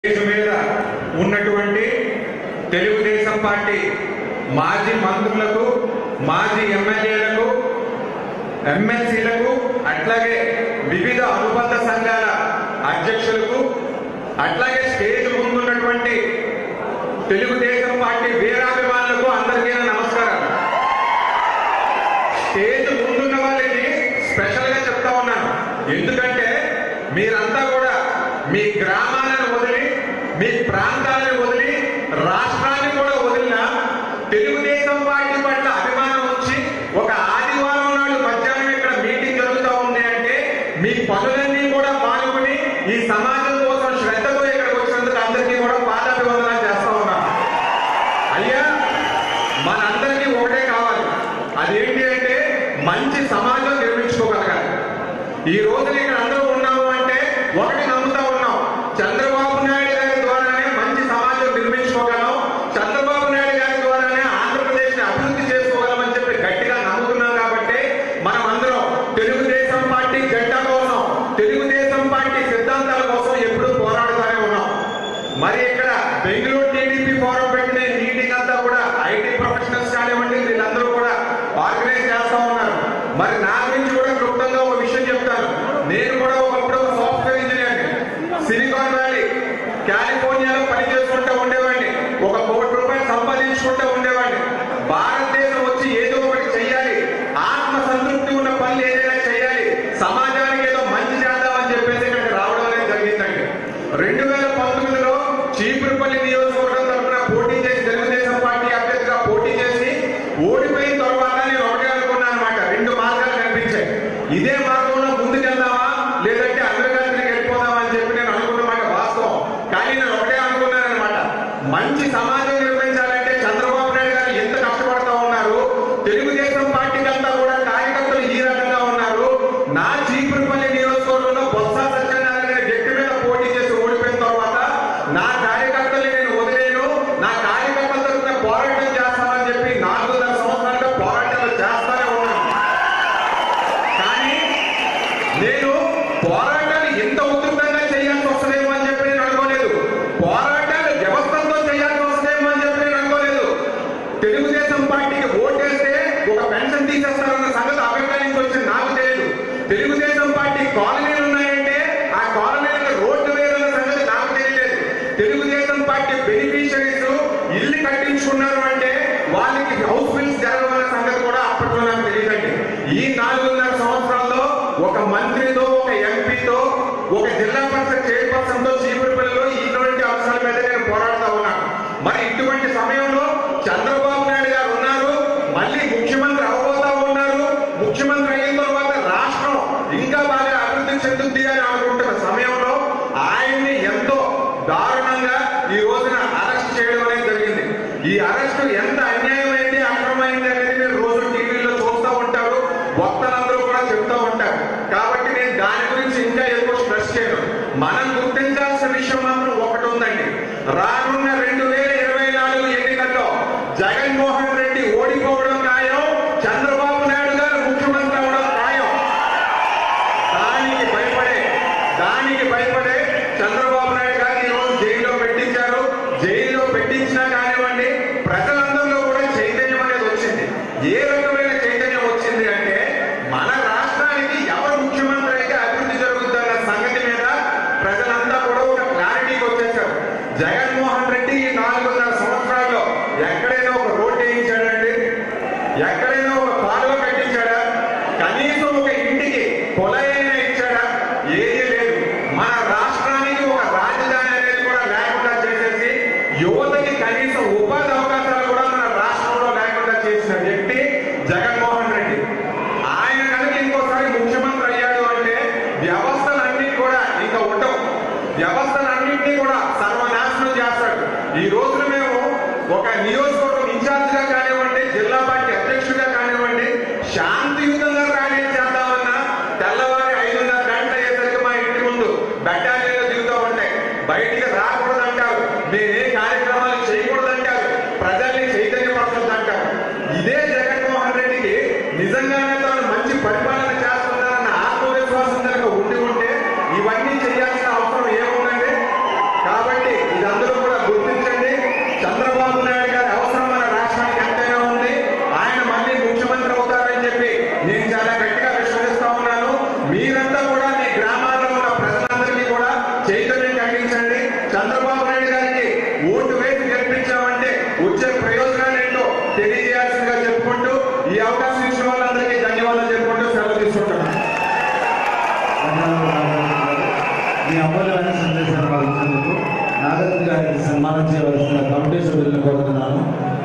stage మీద ఉన్నటువంటి Telugu Desam party మాజీ మంత్రులకు మాజీ ఎమ్మెల్యేలకు ఎమ్మెల్సీలకు అట్లాగే వివిధ అనుబంధ సంఘాల అధ్యక్షులకు అట్లాగే స్టేజ్ ముందున్నటువంటి తెలుగుదేశం పార్టీ వీరాభిమానులకు అందరికీ నా నమస్కారం స్టేజ్ ముందున్న వాళ్ళకి స్పెషల్ గా చెప్తా ఉన్నాను ఎందుకంటే మీరంతా కూడా మీ గ్రామాలను వదిలి మీ ప్రాంతాలను వదిలి రాష్ట్రాన్ని కూడా వదిలిన తెలుగుదేశం పార్టీ పట్ల అభిమానం వచ్చి ఒక ఆదివారం నాడు మధ్యాహ్నం ఇక్కడ మీటింగ్ జరుగుతూ ఉంది అంటే మీ పనులన్నీ కూడా పాల్గొని ఈ సమాజం కోసం శ్రద్ధతో ఇక్కడికి వచ్చినందుకు అందరికీ కూడా పాదాభివందనాలు చేస్తా ఉన్నాను అయ్యా మనందరికీ ఒకటే కావాలి అదేంటి అంటే మంచి సమాజం నిర్మించుకోగలగాలి ఈ రోజున ఇక్కడ అందరూ ఉన్నాము అంటే ఒకటి నమ్ముతా ఉన్నాం చంద్రబాబు నాయుడు గారి ద్వారానే మంచి సమాజం నిర్మించుకోగలం చంద్రబాబు నాయుడు గారి ద్వారానే ఆంధ్రప్రదేశ్ ని అభివృద్ధి చేసుకోగలమని చెప్పి గట్టిగా నమ్ముతున్నాం కాబట్టి మనం అందరం తెలుగుదేశం పార్టీ జెండా కోసం తెలుగుదేశం పార్టీ సిద్ధాంతాల కోసం ఎప్పుడూ పోరాడుతూనే ఉన్నాం మరి ఇక్కడ బెంగళూరు టీడీపీ ఫోరం పెట్టిన ఈ మీటింగ్ అంతా కూడా ఐటీ ప్రొఫెషనల్స్ కానివ్వండి వీళ్ళందరూ కూడా ఆర్గనైజ్ చేస్తా ఉన్నారు మరి నా గురించి కూడా క్లుప్తంగా ఒక విషయం చెప్తాను నేను కూడా ఒకప్పుడు ఒక సాఫ్ట్వేర్ ఇంజనీర్ సిలికాన్ వ్యాలీ కాలిఫోర్నియాలో పని చేసుకుంటూ ఉండేవాడిని ఒక కోటి రూపాయలు సంపాదించుకుంటూ ఉండేవాడిని భారతదేశం వచ్చి ఏదో ఒకటి చెయ్యాలి ఆత్మ సంతృప్తి ఉన్న పనులు ఏదైనా చేయాలి సమాజానికి ఏదో మంచి చేద్దామని చెప్పేసి ఇక్కడికి రావడం అనేది జరిగిందండి రెండు వేల పంతొమ్మిదిలో చీపురుపల్లి నియోజకవర్గం తరఫున పోటీ చేసి తెలుగుదేశం పార్టీ అభ్యర్థిగా పోటీ చేసి ఓడిపోయిన తర్వాత నేను ఒకటే అనుకున్నాను అనమాట రెండు మార్గాలు కనిపించాయి ఇదే మార్గంలో ముందుకెళ్దామా లేదంటే అగ్రగారికి వెళ్ళిపోదామా అని చెప్పి నేను అనుకున్నమాట వాస్తవం కానీ నేను ఒకటే అనుకున్నాను అనమాట మంచి సమాజం నిర్మించాలంటే చంద్రబాబు నాయుడు గారు ఎంత కష్టపడతా ఉన్నారు తెలుగుదేశం పార్టీకి అంతా కూడా కార్యకర్తలు ఈ రకంగా ఉన్నారు నా చీపురుపల్లి నియోజకవర్గంలో బొత్స సత్యనారాయణ అనే వ్యక్తి మీద పోటీ చేసి ఓడిపోయిన తర్వాత నా కార్యకర్తల్ని నేను వదిలేను నా కార్యకర్తల తరఫున పోరాటం చేస్తానని చెప్పి నాలుగున్నర సంవత్సరాలుగా పోరాటాలు చేస్తానే ఉన్నాను కానీ నేను పోరాటాలు ఎంత ఉధృతంగా చేయాల్సి వస్తుందేమో అని చెప్పి నేను అనుకోలేదు పోరాటాలు వ్యవస్థలతో చేయాల్సి వస్తుందేమో అని చెప్పి నేను అనుకోలేదు తెలుగుదేశం పార్టీకి ఓటేస్తే ఒక పెన్షన్ తీసేస్తారన్న సంగతి అభిప్రాయం నుంచి వచ్చింది నాకు తెలియదు తెలుగుదేశం పార్టీ కాలనీలు ఉన్నాయంటే ఆ కాలనీలకు రోడ్డు వేయాలన్న సంగతి నాకు తెలియలేదు తెలుగుదేశం పార్టీ బెనిఫిషరీస్ ఇల్లు కట్టించుకున్నారు అంటే వాళ్ళకి హౌస్ బిల్స్ జరగవన్న సంగతి కూడా అప్పట్లో నాకు తెలియదండి ఈ నాలుగున్నర సంవత్సరాల్లో ఒక మంత్రితో ఒక ఎంపీతో ఒక జిల్లా పరిషత్ చైర్పర్సన్ తో చీపురుపల్లిలో ఇటువంటి అంశాల మీద నేను పోరాడుతా ఉన్నాను మరి ఇటువంటి సమయంలో చంద్రబాబు నాయుడు గారు ఉన్నారు మళ్ళీ ముఖ్యమంత్రి అవబోతా ఉన్నారు ముఖ్యమంత్రి అయిన తర్వాత రాష్ట్రం ఇంకా బాగా అభివృద్ధి చెందుద్ది అని అనుకుంటున్న సమయంలో ఆయన్ని ఎంతో దారుణంగా ఈ రోజున అరెస్ట్ చేయడం అనేది జరిగింది ఈ అరెస్ట్ ఎంత అన్యాయమైంది అక్రమైంది అనేది మీరు రోజు టీవీలో చూస్తూ ఉంటారు వక్తలందరూ కూడా చెప్తూ ఉంటారు కాబట్టి నేను దాని గురించి ఇంకా ఎక్కువ స్ట్రెస్ చేయను మనం గుర్తించాల్సిన విషయం మాత్రం ఒకటి ఉందండి రానున్న రెండు వేల ఇరవై నాలుగు ఎన్నికల్లో జగన్మోహన్ రెడ్డి ఓడిపోవడం ఖాయం చంద్రబాబు నాయుడు గారు ముఖ్యమంత్రి అవడం ఖాయం దానికి భయపడే దానికి భయపడే చంద్రబాబు నాయుడు గారిని ఈరోజు జైల్లో పెట్టించారు జైల్లో పెట్టించినా కానివ్వండి ప్రజలందరిలో కూడా చైతన్యం అనేది వచ్చింది ఏ రకమైన చైతన్యం వచ్చింది అంటే మన రాష్ట్రానికి ఎవరు ముఖ్యమంత్రి అయితే అభివృద్ధి జరుగుతుందన్న సంగతి మీద ప్రజలంతా కూడా ఒక క్లారిటీకి వచ్చేసారు జగన్మోహన్ రెడ్డి ఈ నాలుగున్నర సంవత్సరాల్లో ఎక్కడైనా ఒక రోడ్డు వేయించాడండి ఎక్కడైనా ఒక కాలువ కట్టించాడా కనీసం ఒక ఇంటికి కొలైనా ఇచ్చాడా ఏదీ లేదు మన రాష్ట్రానికి ఒక రాజధాని అనేది కూడా లేకుండా చేసేసి యువతకి కనీసం ఉపాధి అవకాశాలు కూడా మన రాష్ట్రంలో లేకుండా చేసిన వ్యక్తి జగన్మోహన్ రెడ్డి ఆయన కనుక ఇంకోసారి ముఖ్యమంత్రి అయ్యాడు అంటే వ్యవస్థలన్నీ కూడా ఇంకా ఉండవు వ్యవస్థలన్నింటినీ కూడా సర్వనాశనం చేస్తాడు ఈ రోజున మేము ఒక నియోజకవర్గం ఇన్ఛార్జ్ గా కానివ్వండి జిల్లా పార్టీ అధ్యక్షుడిగా కానివ్వండి శాంతియుతంగా ర్యాలీ చేద్దామన్నా తెల్లవారి ఐదున్నర గంటల అయ్యేసరికి మా ఇంటి ముందు బెటాలియన్లో దిగుతూ ఉంటాయి బయటికి రాకూడదంటారు మేమే కార్యక్రమాలు చేయకూడదంటారు ప్రజల్ని చైతన్యపరచొద్దంటారు ఇదే జగన్మోహన్ రెడ్డికి నిజంగానే తాను మంచి పరిపాలన చేస్తున్నారన్న ఆత్మవిశ్వాసం కనుక ఉండి ఉంటే ఇవన్నీ చేయాల్సిన అవసరం ఏముందండి కాబట్టి తెలియజేయాల్సిందిగా చెప్పుకుంటూ ఈ అవకాశం ఇచ్చిన వాళ్ళందరికీ ధన్యవాదాలు చెప్పుకుంటూ సెలవు తీసుకుంటున్నాను మీ అమూల్యమైన సందేశాన్ని పాటించేందుకు నాగరిక గారికి సన్మానం చేయవలసిన కమిటీ సభ్యులను కోరుతున్నాను